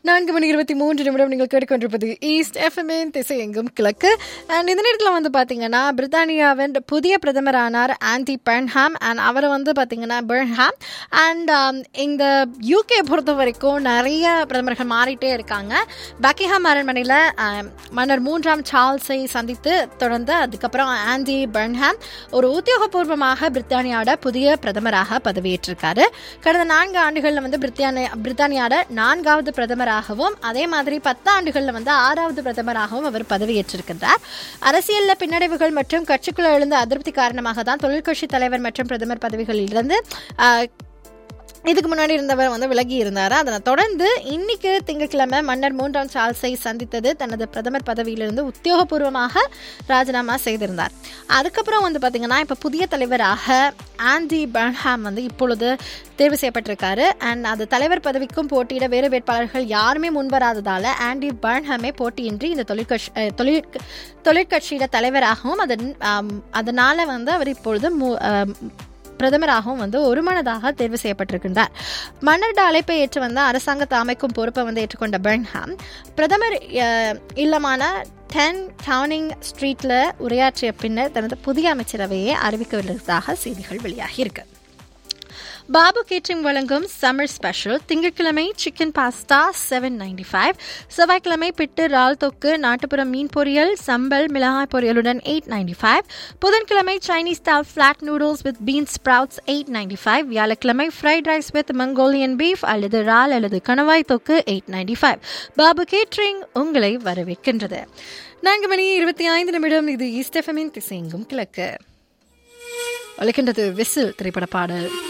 நான்கு மணி இருபத்தி மூன்று நிமிடம் நீங்கள் கேட்டுக்கொண்டிருப்பது ஈஸ்ட் எஃப்எம்ஏன் திசை எங்கும் கிழக்கு அண்ட் இந்த நேரத்தில் வந்து பார்த்தீங்கன்னா பிரித்தானியாவின் புதிய பிரதமரானார் ஆன்டி பெர்ன்ஹாம் அண்ட் அவர் வந்து பார்த்தீங்கன்னா பெர்ன்ஹாம் அண்ட் இந்த யூகே பொறுத்த வரைக்கும் நிறைய பிரதமர்கள் மாறிட்டே இருக்காங்க பக்கிஹாம் அரண்மனையில் மன்னர் மூன்றாம் சார்ல்ஸை சந்தித்து தொடர்ந்து அதுக்கப்புறம் ஆண்டி பெர்ன்ஹாம் ஒரு உத்தியோகபூர்வமாக பிரித்தானியாவோட புதிய பிரதமராக பதவியேற்றிருக்காரு கடந்த நான்கு ஆண்டுகளில் வந்து பிரித்தானியா பிரித்தானியாவோட நான்காவது பிரதமராகவும் அதே மாதிரி பத்து ஆண்டுகளில் வந்து ஆறாவது பிரதமராகவும் அவர் பதவியேற்றிருக்கின்றார் அரசியலில் பின்னடைவுகள் மற்றும் கட்சிக்குள்ள எழுந்த அதிருப்தி காரணமாக தான் தொழிற்கட்சி தலைவர் மற்றும் பிரதமர் பதவிகளிலிருந்து ஆஹ், இதுக்கு முன்னாடி இருந்தவர் வந்து விலகி இருந்தார் அதனை தொடர்ந்து இன்னைக்கு திங்கட்கிழமை மன்னர் மூன்றாம் சார்ல்ஸை சந்தித்தது தனது பிரதமர் பதவியிலிருந்து உத்தியோகபூர்வமாக ராஜினாமா செய்திருந்தார் அதுக்கப்புறம் வந்து பார்த்தீங்கன்னா இப்போ புதிய தலைவராக ஆண்டி பர்ன்ஹாம் வந்து இப்பொழுது தேர்வு செய்யப்பட்டிருக்காரு அண்ட் அது தலைவர் பதவிக்கும் போட்டியிட வேறு வேட்பாளர்கள் யாருமே முன்வராததால ஆண்டி பர்ன்ஹாமே போட்டியின்றி இந்த தொழிற்கட்சி அஹ், தொழிற் தொழிற்கட்சியோட தலைவராகவும் அதன் ஆம், அதனால வந்து அவர் இப்பொழுது மு- ஆம், பிரதமராகவும் வந்து ஒருமனதாக தேர்வு செய்யப்பட்டிருக்கின்றார் மன்னரோட அழைப்பை ஏற்று வந்த அரசாங்கத்தை அமைக்கும் பொறுப்பை வந்து ஏற்றுக்கொண்ட பெர்ன்ஹாம் பிரதமர் அஹ், இல்லமான டென் டவுனிங் ஸ்ட்ரீட்ல உரையாற்றிய பின்னர் தனது புதிய அமைச்சரவையை அறிவிக்கவிருப்பதாக செய்திகள் வெளியாகியிருக்கு பாபு கேட்டரிங் வழங்கும் சம்மர் ஸ்பெஷல் திங்கட்கிழமை chicken pasta seven ninety five செவ்வாய்க்கிழமை பிட்டு இறால் தொக்கு நாட்டுப்புற மீன் பொரியல் சம்பல் மிளகாய் பொரியலுடன் எயிட் நைன்டி ஃபைவ் புதன்கிழமை Chinese style flat noodles with bean sprouts eight ninety five வியாழக்கிழமை fried rice with Mongolian beef அல்லது இறால் அல்லது கணவாய் தொக்கு eight ninety five Babu catering உங்களை வரவேற்கின்றது நான்கு மணி இருபத்தி ஐந்து நிமிடம் இது ஈஸ்ட் எஃப்எம்மின் திசையெங்கும் கிழக்கு ஒழிக்கின்றது விசில் திரைப்பட பாடல்